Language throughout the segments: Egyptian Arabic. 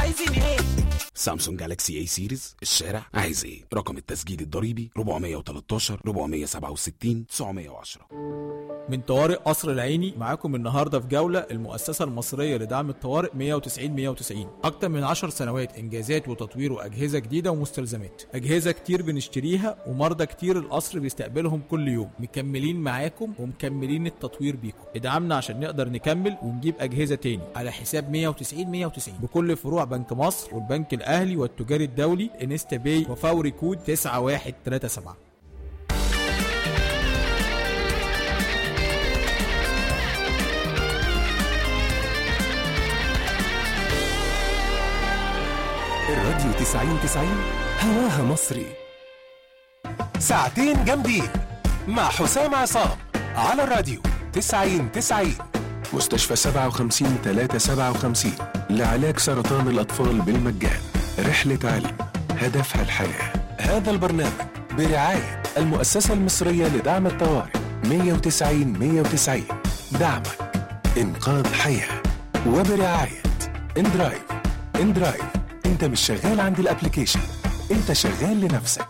عايزين ايه سامسونج جالاكسي اي سيريز الشارع عايز ايه رقم التسجيل الضريبي 413 467 910 من طوارئ قصر العيني معاكم النهارده في جوله المؤسسه المصريه لدعم الطوارئ 190 190 اكتر من 10 سنوات انجازات وتطوير واجهزه جديده ومستلزمات اجهزه كتير بنشتريها ومرضى كتير القصر بيستقبلهم كل يوم مكملين معاكم ومكملين التطوير بيكم ادعمنا عشان نقدر نكمل ونجيب اجهزه تاني على حساب 190 190 بكل فروع بنك مصر والبنك الاهلي والتجاري الدولي انستا باي وفوري كود 9137 الراديو 90 90 هواها مصري ساعتين جامدين مع حسام عصام على الراديو 90 90 مستشفى 57 357 لعلاج سرطان الأطفال بالمجان رحلة علم هدفها الحياة هذا البرنامج برعاية المؤسسة المصرية لدعم الطوارئ 190 190 دعمك إنقاذ حياة وبرعاية اندرايف اندرايف انت مش شغال عند الابليكيشن انت شغال لنفسك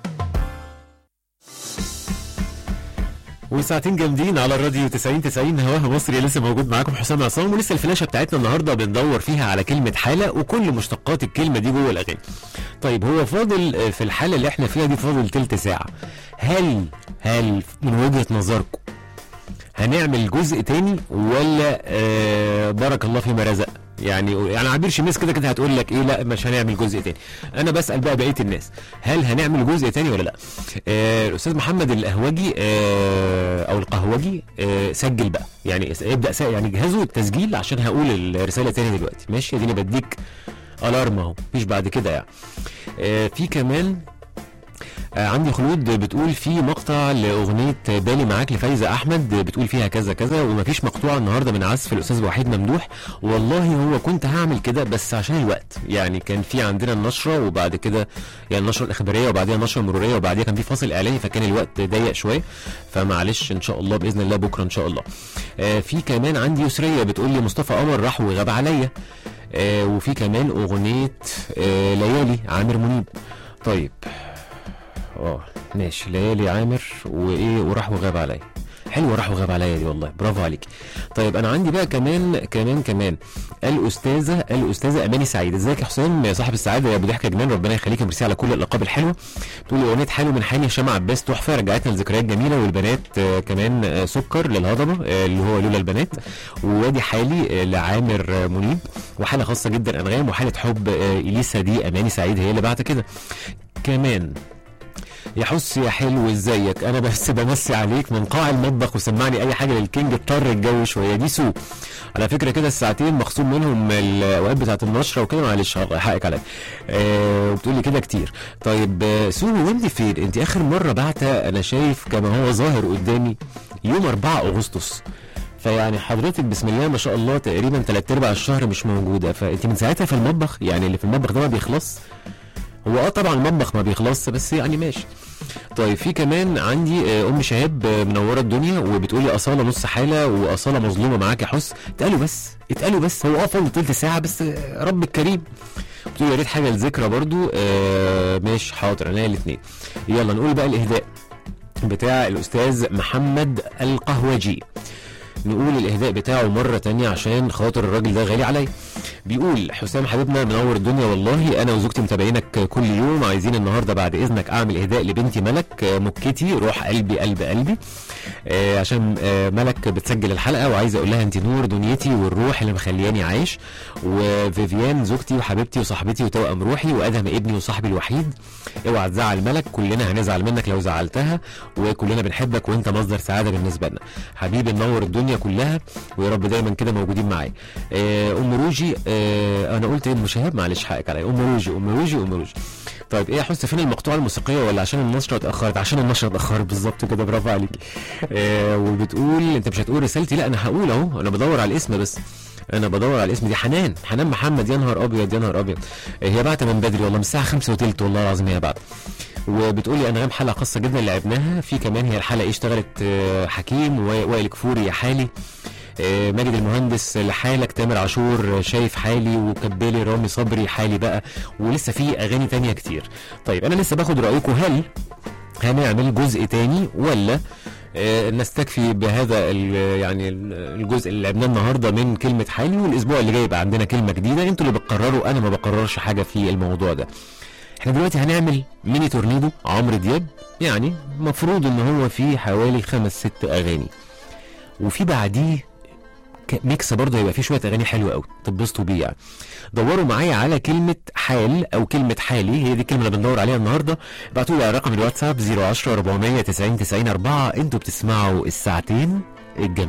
وساعتين جامدين على الراديو 90 90 هواها مصري لسه موجود معاكم حسام عصام ولسه الفلاشه بتاعتنا النهارده بندور فيها على كلمه حاله وكل مشتقات الكلمه دي جوه الاغاني. طيب هو فاضل في الحاله اللي احنا فيها دي فاضل تلت ساعه. هل هل من وجهه نظركم هنعمل جزء تاني ولا آه بارك الله فيما رزق؟ يعني يعني عبير شميس كده كده هتقول لك ايه لا مش هنعمل جزء تاني انا بسال بقى بقيه الناس هل هنعمل جزء تاني ولا لا آه الاستاذ محمد القهوجي آه او القهوجي آه سجل بقى يعني ابدا سا يعني جهزوا التسجيل عشان هقول الرساله تاني دلوقتي ماشي اديني بديك الارم اهو مفيش بعد كده يعني آه في كمان آه عندي خلود بتقول في مقطع لاغنيه بالي معاك لفايزه احمد بتقول فيها كذا كذا ومفيش مقطوعه النهارده من عزف الاستاذ وحيد ممدوح والله هو كنت هعمل كده بس عشان الوقت يعني كان في عندنا النشره وبعد كده يعني النشره الاخباريه وبعديها النشره المروريه وبعديها كان في فاصل اعلاني فكان الوقت ضيق شويه فمعلش ان شاء الله باذن الله بكره ان شاء الله آه في كمان عندي يسريه بتقول لي مصطفى قمر راح وغاب عليا آه وفي كمان اغنيه آه ليالي عامر منيب طيب اه ماشي ليالي عامر وايه وراح وغاب عليا حلوه راح وغاب عليا دي والله برافو عليك طيب انا عندي بقى كمان كمان كمان الاستاذه الاستاذه اماني سعيد ازيك يا حسام صاحب السعاده يا ابو ضحكه جنان ربنا يخليك ميرسي على كل الالقاب الحلوه تقول اغنيه حلو من حاني هشام عباس تحفه رجعتنا لذكريات جميله والبنات آه كمان آه سكر للهضبه آه اللي هو لولا البنات ووادي حالي لعامر منيب وحاله خاصه جدا انغام وحاله حب اليسا دي اماني سعيد هي اللي بعت كده كمان يا حس يا حلو ازيك انا بس بمسي عليك من قاع المطبخ وسمعني اي حاجه للكينج اضطر الجو شويه دي سو على فكره كده الساعتين مخصوم منهم الاوقات بتاعه النشره وكده معلش حقك عليا آه وبتقول لي كده كتير طيب آه سو وانت فين انت اخر مره بعتها انا شايف كما هو ظاهر قدامي يوم 4 اغسطس فيعني حضرتك بسم الله ما شاء الله تقريبا ثلاث ارباع الشهر مش موجوده فانت من ساعتها في المطبخ يعني اللي في المطبخ ده ما بيخلص هو اه طبعا المطبخ ما بيخلص بس يعني ماشي طيب في كمان عندي ام شهاب منوره الدنيا وبتقولي اصاله نص حاله واصاله مظلومه معاك يا حس اتقالوا بس اتقالوا بس هو اه فاضل تلت ساعه بس رب الكريم بتقولي يا ريت حاجه لذكرى برضو آه ماشي حاضر انا الاثنين يلا نقول بقى الاهداء بتاع الاستاذ محمد القهوجي نقول الاهداء بتاعه مره تانية عشان خاطر الراجل ده غالي عليا بيقول حسام حبيبنا منور الدنيا والله انا وزوجتي متابعينك كل يوم عايزين النهارده بعد اذنك اعمل اهداء لبنتي ملك مكتي روح قلبي قلب قلبي آه عشان آه ملك بتسجل الحلقه وعايز اقول لها انت نور دنيتي والروح اللي مخلياني عايش وفيفيان زوجتي وحبيبتي وصاحبتي وتوأم روحي وادهم ابني وصاحبي الوحيد اوعى تزعل ملك كلنا هنزعل منك لو زعلتها وكلنا بنحبك وانت مصدر سعاده بالنسبه لنا حبيبي منور الدنيا كلها ويا رب دايما كده موجودين معايا آه ام روجي آه انا قلت ايه ام شهاب معلش حقك عليا ام روجي ام روجي ام روجي طيب ايه يا حسن فين المقطوعه الموسيقيه ولا عشان النشره اتاخرت عشان النشره اتاخرت بالظبط كده برافو عليك آه وبتقول انت مش هتقول رسالتي لا انا هقول اهو انا بدور على الاسم بس انا بدور على الاسم دي حنان حنان محمد يا نهار ابيض يا نهار ابيض هي بعت من بدري والله من الساعه 5 وثلث والله العظيم هي بعت وبتقولي انغام حلقه خاصه جدا لعبناها في كمان هي الحلقه ايه اشتغلت حكيم ووائل كفوري يا حالي آه، ماجد المهندس لحالك تامر عاشور آه، شايف حالي وكبالي رامي صبري حالي بقى ولسه في اغاني تانية كتير طيب انا لسه باخد رايكم هل هنعمل جزء تاني ولا آه، نستكفي بهذا ال- يعني ال- الجزء اللي لعبناه النهارده من كلمه حالي والاسبوع اللي جاي يبقى عندنا كلمه جديده انتوا اللي بتقرروا انا ما بقررش حاجه في الموضوع ده احنا دلوقتي هنعمل ميني تورنيدو عمرو دياب يعني مفروض ان هو فيه حوالي خمس ست اغاني وفي بعديه ك- ميكس برضه هيبقى فيه شويه اغاني حلوه قوي تتبسطوا بيه يعني دوروا معايا على كلمه حال او كلمه حالي هي دي الكلمه اللي بندور عليها النهارده ابعتوا لي على رقم الواتساب 010 490 90 4 انتوا بتسمعوا الساعتين الجامدين